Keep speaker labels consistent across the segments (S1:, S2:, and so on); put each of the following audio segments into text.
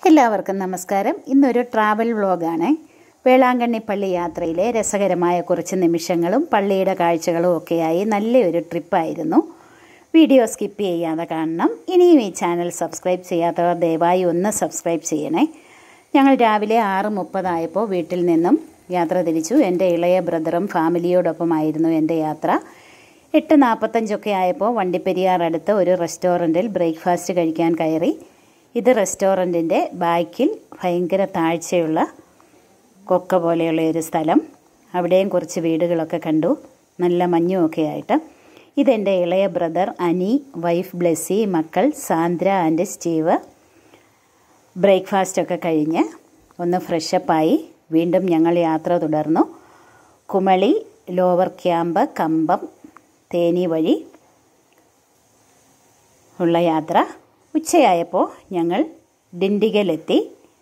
S1: എല്ലാവർക്കും നമസ്കാരം ഇന്നൊരു ട്രാവൽ വ്ളോഗാണ് വേളാങ്കണ്ണി പള്ളി യാത്രയിലെ രസകരമായ കുറച്ച് നിമിഷങ്ങളും പള്ളിയുടെ കാഴ്ചകളും ഒക്കെയായി നല്ലൊരു ട്രിപ്പായിരുന്നു വീഡിയോ സ്കിപ്പ് ചെയ്യാതെ കാണണം ഇനിയും ഈ ചാനൽ സബ്സ്ക്രൈബ് ചെയ്യാത്തവർ ദയവായി ഒന്ന് സബ്സ്ക്രൈബ് ചെയ്യണേ ഞങ്ങൾ രാവിലെ ആറ് മുപ്പതായപ്പോൾ വീട്ടിൽ നിന്നും യാത്ര തിരിച്ചു എൻ്റെ ഇളയ ബ്രദറും ഫാമിലിയോടൊപ്പമായിരുന്നു എൻ്റെ യാത്ര എട്ട് നാൽപ്പത്തഞ്ചൊക്കെ ആയപ്പോൾ വണ്ടിപ്പെരിയാർ അടുത്ത് ഒരു റെസ്റ്റോറൻറ്റിൽ ബ്രേക്ക്ഫാസ്റ്റ് കഴിക്കാൻ കയറി ഇത് റെസ്റ്റോറൻറ്റിൻ്റെ ബാക്കിൽ ഭയങ്കര താഴ്ചയുള്ള കൊക്ക പോലെയുള്ള ഒരു സ്ഥലം അവിടെയും കുറച്ച് വീടുകളൊക്കെ കണ്ടു നല്ല മഞ്ഞുമൊക്കെ ആയിട്ട് ഇതെൻ്റെ ഇളയ ബ്രദർ അനി വൈഫ് ബ്ലെസ്സി മക്കൾ സാന്ദ്ര ആൻഡ് സ്റ്റീവ് ബ്രേക്ക്ഫാസ്റ്റൊക്കെ കഴിഞ്ഞ് ഒന്ന് ഫ്രഷപ്പായി വീണ്ടും ഞങ്ങൾ യാത്ര തുടർന്നു കുമളി ലോവർ ക്യാമ്പ് കമ്പം തേനി വഴി ഉള്ള യാത്ര ഉച്ചയായപ്പോൾ ഞങ്ങൾ ഡിണ്ടിഗലെത്തി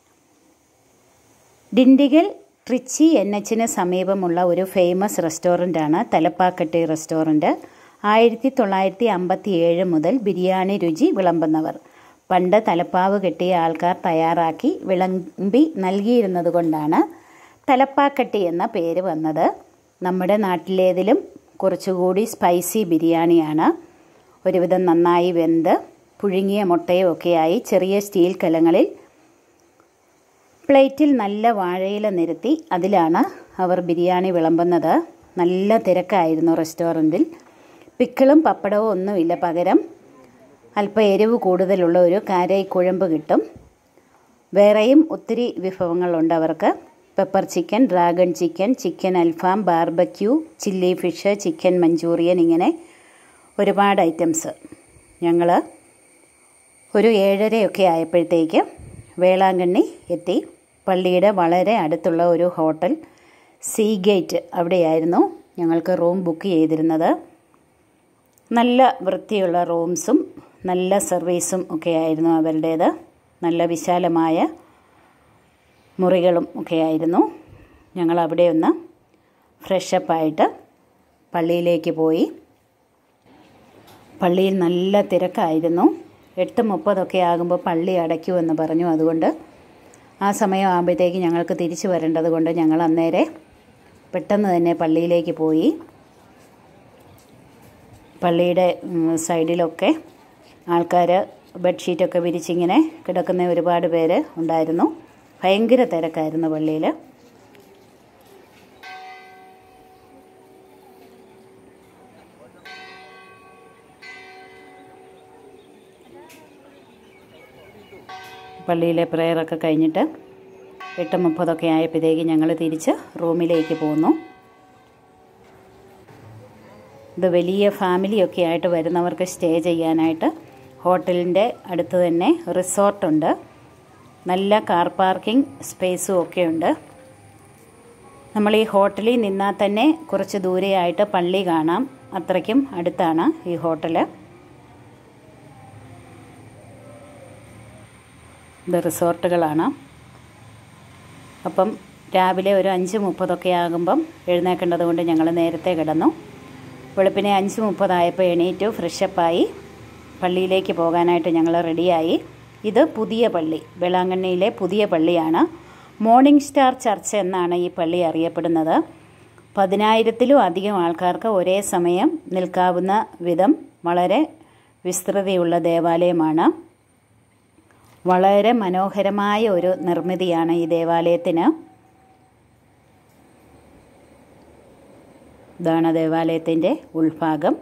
S1: ഡിണ്ടിഗൽ ട്രിച്ചി എൻ എച്ചിന് സമീപമുള്ള ഒരു ഫേമസ് റെസ്റ്റോറൻ്റാണ് തലപ്പാക്കട്ടി റെസ്റ്റോറൻറ്റ് ആയിരത്തി തൊള്ളായിരത്തി അമ്പത്തി ഏഴ് മുതൽ ബിരിയാണി രുചി വിളമ്പുന്നവർ പണ്ട് തലപ്പാവ് കെട്ടിയ ആൾക്കാർ തയ്യാറാക്കി വിളമ്പി നൽകിയിരുന്നത് കൊണ്ടാണ് തലപ്പാക്കട്ടി എന്ന പേര് വന്നത് നമ്മുടെ നാട്ടിലേതിലും കുറച്ചുകൂടി സ്പൈസി ബിരിയാണിയാണ് ഒരുവിധം നന്നായി വെന്ത് പുഴുങ്ങിയ മുട്ടയും ഒക്കെയായി ചെറിയ സ്റ്റീൽ കലങ്ങളിൽ പ്ലേറ്റിൽ നല്ല വാഴയില നിരത്തി അതിലാണ് അവർ ബിരിയാണി വിളമ്പുന്നത് നല്ല തിരക്കായിരുന്നു റെസ്റ്റോറൻറ്റിൽ പിക്കിളും പപ്പടവും ഒന്നുമില്ല പകരം അല്പം എരിവ് കൂടുതലുള്ള ഒരു കാരൈ കുഴമ്പ് കിട്ടും വേറെയും ഒത്തിരി വിഭവങ്ങളുണ്ട് അവർക്ക് pepper chicken dragon chicken chicken അൽഫാം barbecue chilli fish chicken manchurian ഇങ്ങനെ ഒരുപാട് ഐറ്റംസ് ഞങ്ങൾ ഒരു ഏഴരയൊക്കെ ആയപ്പോഴത്തേക്ക് വേളാങ്കണ്ണി എത്തി പള്ളിയുടെ വളരെ അടുത്തുള്ള ഒരു ഹോട്ടൽ സീ ഗേറ്റ് അവിടെയായിരുന്നു ഞങ്ങൾക്ക് റൂം ബുക്ക് ചെയ്തിരുന്നത് നല്ല വൃത്തിയുള്ള റൂംസും നല്ല സർവീസും ഒക്കെ ആയിരുന്നു അവരുടേത് നല്ല വിശാലമായ മുറികളും ഒക്കെ ആയിരുന്നു ഞങ്ങൾ അവിടെ ഒന്ന് ഫ്രഷപ്പായിട്ട് പള്ളിയിലേക്ക് പോയി പള്ളിയിൽ നല്ല തിരക്കായിരുന്നു എട്ട് മുപ്പതൊക്കെ ആകുമ്പോൾ പള്ളി അടയ്ക്കുമെന്ന് പറഞ്ഞു അതുകൊണ്ട് ആ സമയം ആകുമ്പോഴത്തേക്ക് ഞങ്ങൾക്ക് തിരിച്ചു വരേണ്ടത് കൊണ്ട് ഞങ്ങൾ അന്നേരെ പെട്ടെന്ന് തന്നെ പള്ളിയിലേക്ക് പോയി പള്ളിയുടെ സൈഡിലൊക്കെ ആൾക്കാർ ബെഡ്ഷീറ്റൊക്കെ വിരിച്ചിങ്ങനെ കിടക്കുന്ന ഒരുപാട് പേര് ഉണ്ടായിരുന്നു ഭയങ്കര തിരക്കായിരുന്നു പള്ളിയിൽ പള്ളിയിലെ പ്രെയറൊക്കെ കഴിഞ്ഞിട്ട് എട്ട് മുപ്പതൊക്കെ ആയപ്പോഴത്തേക്ക് ഞങ്ങൾ തിരിച്ച് റൂമിലേക്ക് പോന്നു ഇത് വലിയ ഫാമിലിയൊക്കെ ആയിട്ട് വരുന്നവർക്ക് സ്റ്റേ ചെയ്യാനായിട്ട് ഹോട്ടലിൻ്റെ അടുത്ത് തന്നെ റിസോർട്ടുണ്ട് നല്ല കാർ പാർക്കിംഗ് സ്പേസും ഒക്കെ ഉണ്ട് നമ്മൾ ഈ ഹോട്ടലിൽ നിന്നാൽ തന്നെ കുറച്ച് ദൂരെയായിട്ട് പള്ളി കാണാം അത്രയ്ക്കും അടുത്താണ് ഈ ഹോട്ടൽ ഇത് റിസോർട്ടുകളാണ് അപ്പം രാവിലെ ഒരു അഞ്ച് മുപ്പതൊക്കെ ആകുമ്പം എഴുന്നേക്കേണ്ടത് കൊണ്ട് ഞങ്ങൾ നേരത്തെ കിടന്നു വെളുപ്പിനെ അഞ്ച് മുപ്പതായപ്പോൾ എണീറ്റു ഫ്രഷപ്പായി പള്ളിയിലേക്ക് പോകാനായിട്ട് ഞങ്ങൾ റെഡിയായി ഇത് പുതിയ പള്ളി വേളാങ്കണ്ണിയിലെ പുതിയ പള്ളിയാണ് മോർണിംഗ് സ്റ്റാർ ചർച്ച് എന്നാണ് ഈ പള്ളി അറിയപ്പെടുന്നത് പതിനായിരത്തിലും അധികം ആൾക്കാർക്ക് ഒരേ സമയം നിൽക്കാവുന്ന വിധം വളരെ വിസ്തൃതിയുള്ള ദേവാലയമാണ് വളരെ മനോഹരമായ ഒരു നിർമ്മിതിയാണ് ഈ ദേവാലയത്തിന് ഇതാണ് ദേവാലയത്തിൻ്റെ ഉൾഭാഗം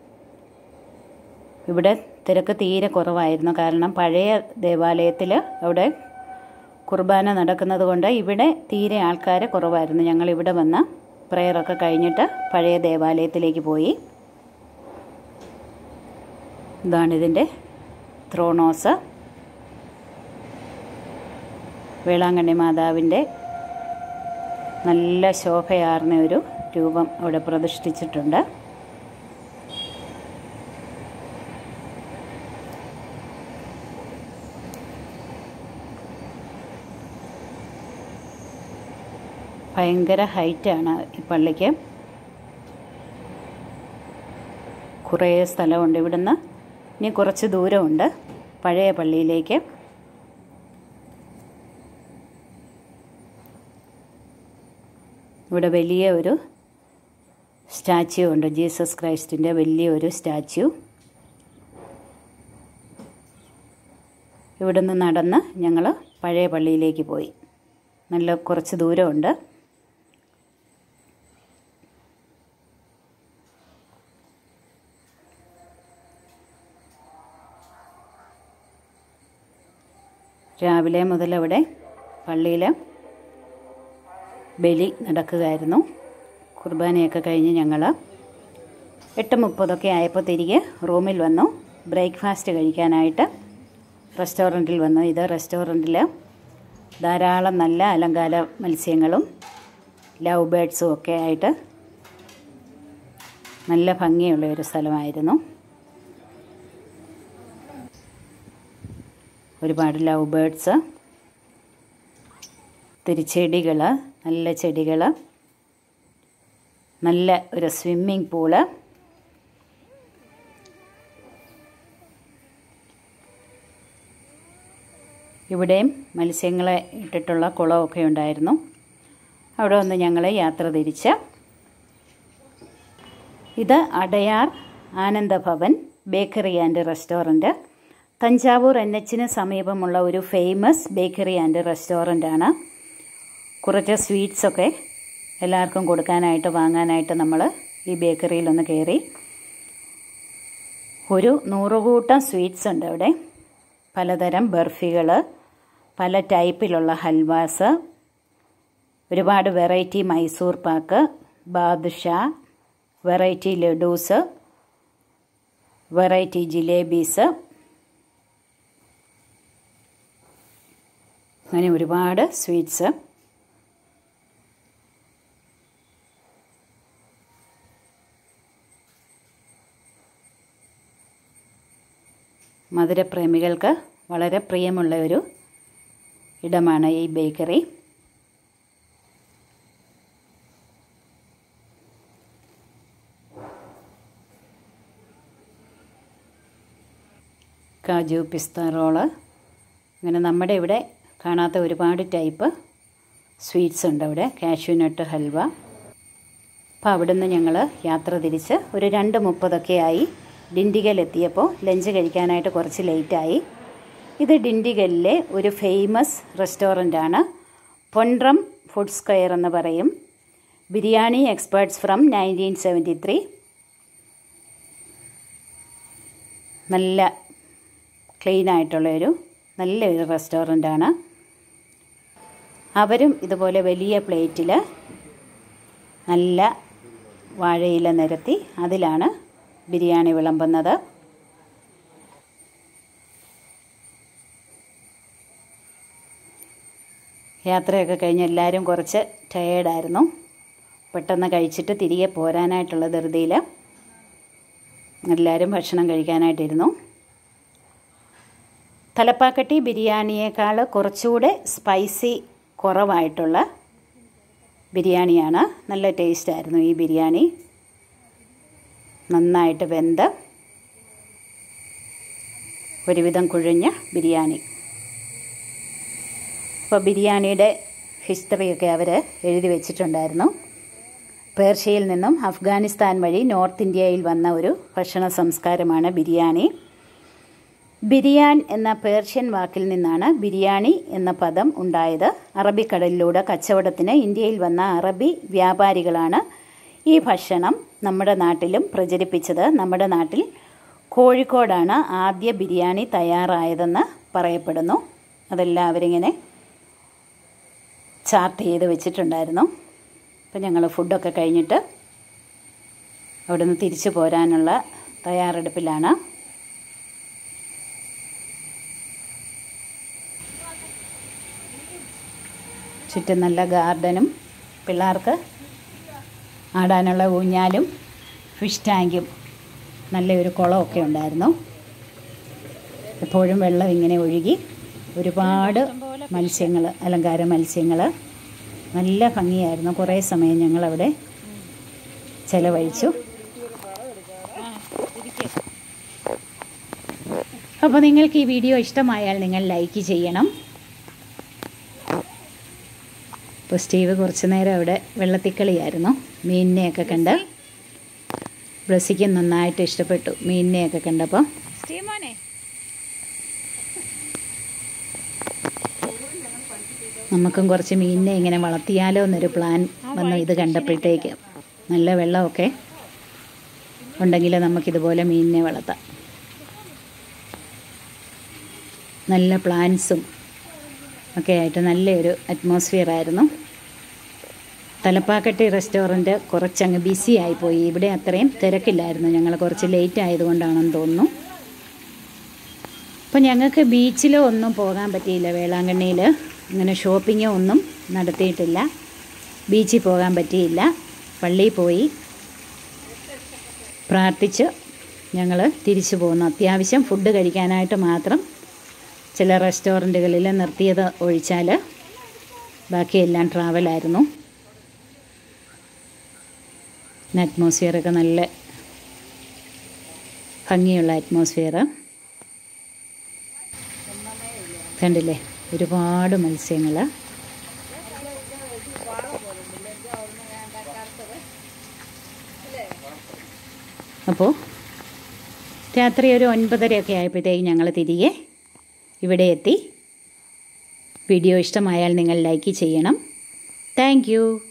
S1: ഇവിടെ തിരക്ക് തീരെ കുറവായിരുന്നു കാരണം പഴയ ദേവാലയത്തിൽ അവിടെ കുർബാന നടക്കുന്നത് കൊണ്ട് ഇവിടെ തീരെ ആൾക്കാർ കുറവായിരുന്നു ഞങ്ങൾ ഇവിടെ വന്ന് പ്രെയറൊക്കെ കഴിഞ്ഞിട്ട് പഴയ ദേവാലയത്തിലേക്ക് പോയി ഇതാണിതിൻ്റെ ത്രോണോസ് വേളാങ്കണ്ണി മാതാവിൻ്റെ നല്ല ശോഭയാർന്ന ഒരു രൂപം അവിടെ പ്രതിഷ്ഠിച്ചിട്ടുണ്ട് ഭയങ്കര ഹൈറ്റാണ് ഈ പള്ളിക്ക് കുറേ സ്ഥലമുണ്ട് ഇവിടുന്ന് ഇനി കുറച്ച് ദൂരമുണ്ട് പഴയ പള്ളിയിലേക്ക് ഇവിടെ വലിയ ഒരു സ്റ്റാച്യു ഉണ്ട് ജീസസ് ക്രൈസ്റ്റിൻ്റെ വലിയ ഒരു സ്റ്റാച്യു ഇവിടുന്ന് നടന്ന് ഞങ്ങൾ പഴയ പള്ളിയിലേക്ക് പോയി നല്ല കുറച്ച് ദൂരമുണ്ട് രാവിലെ മുതൽ അവിടെ പള്ളിയിൽ ബലി നടക്കുകയായിരുന്നു കുർബാനയൊക്കെ കഴിഞ്ഞ് ഞങ്ങൾ എട്ട് മുപ്പതൊക്കെ ആയപ്പോൾ തിരികെ റൂമിൽ വന്നു ബ്രേക്ക്ഫാസ്റ്റ് കഴിക്കാനായിട്ട് റെസ്റ്റോറൻറ്റിൽ വന്നു ഇത് റെസ്റ്റോറൻറ്റിൽ ധാരാളം നല്ല അലങ്കാര മത്സ്യങ്ങളും ലവ് ബേഡ്സും ഒക്കെ ആയിട്ട് നല്ല ഭംഗിയുള്ള ഒരു സ്ഥലമായിരുന്നു ഒരുപാട് ലവ് ബേഡ്സ് തിരിച്ചെടികൾ നല്ല ചെടികൾ നല്ല ഒരു സ്വിമ്മിംഗ് പൂള് ഇവിടെയും മത്സ്യങ്ങളെ ഇട്ടിട്ടുള്ള കുളമൊക്കെ ഉണ്ടായിരുന്നു അവിടെ ഒന്ന് ഞങ്ങൾ യാത്ര തിരിച്ച് ഇത് Adyar Ananda Bhavan bakery and restaurant Thanjavur N എച്ചിന് സമീപമുള്ള ഒരു ഫേമസ് ബേക്കറി ആൻഡ് റെസ്റ്റോറൻ്റാണ് കുറച്ച് സ്വീറ്റ്സൊക്കെ എല്ലാവർക്കും കൊടുക്കാനായിട്ട് വാങ്ങാനായിട്ട് നമ്മൾ ഈ ബേക്കറിയിലൊന്ന് കയറി ഒരു നൂറുകൂട്ടം സ്വീറ്റ്സ് ഉണ്ട് അവിടെ പലതരം ബർഫികൾ പല ടൈപ്പിലുള്ള ഹൽവാസ് ഒരുപാട് variety Mysore pak badusha variety laddoos variety jalebis അങ്ങനെ ഒരുപാട് സ്വീറ്റ്സ് മധുരപ്രേമികൾക്ക് വളരെ പ്രിയമുള്ള ഒരു ഇടമാണ് ഈ ബേക്കറി കാജു പിസ്ത റോള് അങ്ങനെ നമ്മുടെ ഇവിടെ കാണാത്ത ഒരുപാട് ടൈപ്പ് സ്വീറ്റ്സ് ഉണ്ട് അവിടെ കാഷ്യൂനട്ട് ഹൽവ അപ്പോൾ അവിടുന്ന് ഞങ്ങൾ യാത്ര തിരിച്ച് ഒരു രണ്ട് മുപ്പതൊക്കെ ആയി ഡിണ്ടിഗൽ എത്തിയപ്പോൾ ലഞ്ച് കഴിക്കാനായിട്ട് കുറച്ച് ലേറ്റായി ഇത് ഡിണ്ടിഗലിലെ ഒരു ഫേമസ് റെസ്റ്റോറൻ്റാണ് പൊൻട്രം ഫുഡ് സ്ക്വയർ എന്ന് പറയും biryani experts from nineteen seventy three നല്ല ക്ലീൻ ആയിട്ടുള്ളൊരു നല്ലൊരു റെസ്റ്റോറൻ്റാണ് അവരും ഇതുപോലെ വലിയ പ്ലേറ്റിൽ നല്ല വാഴയില നിരത്തി അതിലാണ് ബിരിയാണി വിളമ്പുന്നത് യാത്രയൊക്കെ കഴിഞ്ഞ് എല്ലാവരും കുറച്ച് ടയേർഡായിരുന്നു പെട്ടെന്ന് കഴിച്ചിട്ട് തിരികെ പോരാനായിട്ടുള്ള ധൃതിയിൽ എല്ലാവരും ഭക്ഷണം കഴിക്കാനായിട്ടിരുന്നു തലപ്പാക്കട്ടി ബിരിയാണിയേക്കാൾ കുറച്ചുകൂടെ സ്പൈസി കുറവായിട്ടുള്ള ബിരിയാണിയാണ് നല്ല ടേസ്റ്റായിരുന്നു ഈ ബിരിയാണി നന്നായിട്ട് വെന്ത് ഒരുവിധം കുഴഞ്ഞ ബിരിയാണി അപ്പോൾ ബിരിയാണിയുടെ ഹിസ്റ്ററിയൊക്കെ അവർ എഴുതി വെച്ചിട്ടുണ്ടായിരുന്നു പേർഷ്യയിൽ നിന്നും അഫ്ഗാനിസ്ഥാൻ വഴി നോർത്ത് ഇന്ത്യയിൽ വന്ന ഒരു ഭക്ഷണ സംസ്കാരമാണ് ബിരിയാണി ബിരിയാൻ എന്ന പേർഷ്യൻ വാക്കിൽ നിന്നാണ് ബിരിയാണി എന്ന പദം ഉണ്ടായത് അറബിക്കടലിലൂടെ കച്ചവടത്തിന് ഇന്ത്യയിൽ വന്ന അറബി വ്യാപാരികളാണ് ഈ ഭക്ഷണം നമ്മുടെ നാട്ടിലും പ്രചരിപ്പിച്ചത് നമ്മുടെ നാട്ടിൽ കോഴിക്കോടാണ് ആദ്യ ബിരിയാണി തയ്യാറായതെന്ന് പറയപ്പെടുന്നു അതെല്ലാം അവരിങ്ങനെ ചാർട്ട് ചെയ്ത് വെച്ചിട്ടുണ്ടായിരുന്നു അപ്പം ഞങ്ങൾ ഫുഡൊക്കെ കഴിഞ്ഞിട്ട് അവിടുന്ന് തിരിച്ചു പോരാനുള്ള തയ്യാറെടുപ്പിലാണ് ചുറ്റും നല്ല ഗാർഡനും പിള്ളേർക്ക് ആടാനുള്ള ഊഞ്ഞാലും ഫിഷ് ടാങ്കും നല്ലൊരു കുളമൊക്കെ ഉണ്ടായിരുന്നു എപ്പോഴും വെള്ളം ഇങ്ങനെ ഒഴുകി ഒരുപാട് മത്സ്യങ്ങൾ അലങ്കാര മത്സ്യങ്ങൾ നല്ല ഭംഗിയായിരുന്നു കുറേ സമയം ഞങ്ങളവിടെ ചിലവഴിച്ചു അപ്പോൾ നിങ്ങൾക്ക് ഈ വീഡിയോ ഇഷ്ടമായാൽ നിങ്ങൾ ലൈക്ക് ചെയ്യണം അപ്പോൾ സ്റ്റീവ് കുറച്ച് നേരം അവിടെ വെള്ളത്തിക്കളിയായിരുന്നു മീനിനെയൊക്കെ കണ്ട് ബ്ലസ്സിക്ക് നന്നായിട്ട് ഇഷ്ടപ്പെട്ടു മീനിനെയൊക്കെ കണ്ടപ്പോൾ സ്റ്റീവ് മോനെ നമുക്കും കുറച്ച് മീനിനെ ഇങ്ങനെ വളർത്തിയാലോ എന്നൊരു പ്ലാൻ വന്നു ഇത് കണ്ടപ്പോഴത്തേക്ക് നല്ല വെള്ളമൊക്കെ ഉണ്ടെങ്കിൽ നമുക്കിതുപോലെ മീനിനെ വളർത്താം നല്ല പ്ലാന്റ്സും ഒക്കെ ആയിട്ട് നല്ലൊരു അറ്റ്മോസ്ഫിയർ ആയിരുന്നു തലപ്പാക്കട്ടി റെസ്റ്റോറൻറ്റ് കുറച്ചങ്ങ് ബിസി ആയിപ്പോയി ഇവിടെ അത്രയും തിരക്കില്ലായിരുന്നു ഞങ്ങൾ കുറച്ച് ലേറ്റ് ആയതുകൊണ്ടാണെന്ന് തോന്നുന്നു അപ്പോൾ ഞങ്ങൾക്ക് ബീച്ചിലോ ഒന്നും പോകാൻ പറ്റിയില്ല വേളാങ്കണ്ണിയിൽ അങ്ങനെ ഷോപ്പിങ്ങോ ഒന്നും നടത്തിയിട്ടില്ല ബീച്ചിൽ പോകാൻ പറ്റിയില്ല പള്ളിയിൽ പോയി പ്രാർത്ഥിച്ച് ഞങ്ങൾ തിരിച്ചു പോന്നു അത്യാവശ്യം ഫുഡ് കഴിക്കാനായിട്ട് മാത്രം ചില റെസ്റ്റോറൻറ്റുകളിൽ നിർത്തിയത് ഒഴിച്ചാൽ ബാക്കിയെല്ലാം ട്രാവലായിരുന്നു അറ്റ്മോസ്ഫിയറൊക്കെ നല്ല ഭംഗിയുള്ള അറ്റ്മോസ്ഫിയർ കണ്ടില്ലേ ഒരുപാട് മത്സ്യങ്ങൾ അപ്പോൾ രാത്രി ഒരു ഒൻപതരയൊക്കെ ആയപ്പോഴത്തേക്കും ഞങ്ങൾ തിരികെ ഇവിടെ എത്തി വീഡിയോ ഇഷ്ടമായാൽ നിങ്ങൾ ലൈക്ക് ചെയ്യണം താങ്ക്